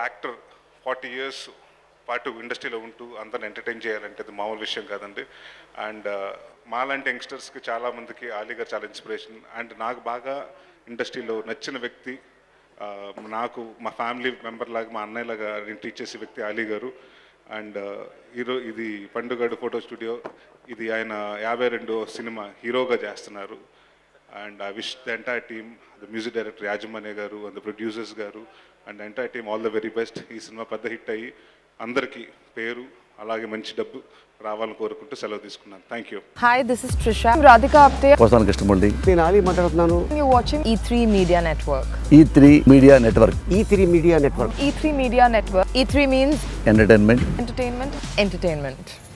Actor forty years పాటు ఇండస్ట్రీలో ఉంటూ అందరిని ఎంటర్టైన్ చేయాలంటే అది మామూలు విషయం కాదండి అండ్ మాలాంటి యంగ్స్టర్స్కి చాలామందికి ఆలీ గారు చాలా ఇన్స్పిరేషన్ అండ్ నాకు బాగా ఇండస్ట్రీలో నచ్చిన వ్యక్తి ఆ, నాకు మా ఫ్యామిలీ మెంబర్ లాగా మా అన్నయ్యలాగా నేను టీచ్ చేసే వ్యక్తి అలీ గారు అండ్ ఈరో ఇది పండుగడు ఫోటో స్టూడియో ఇది ఆయన యాభై రెండో సినిమా హీరోగా చేస్తున్నారు and I wish the entire team the music director Yajamanya garu and the producers గారు and entire team all the very best ఈ సినిమా పెద్ద హిట్ అయ్యి అందరికీ పేరు అలాగే మంచి డబ్బు రావాలని కోరుకుంటూ సెలవు తీసుకున్నాను thank you Hi, this is Trisha. I'm Radhika Apte. వస్తాను కృష్ణమూర్తి నేను ఆలీ మాట్లాడుతున్నాను You're watching E3 Media Network. E three media network E three media network E3 Media Network. E3 means entertainment entertainment, entertainment.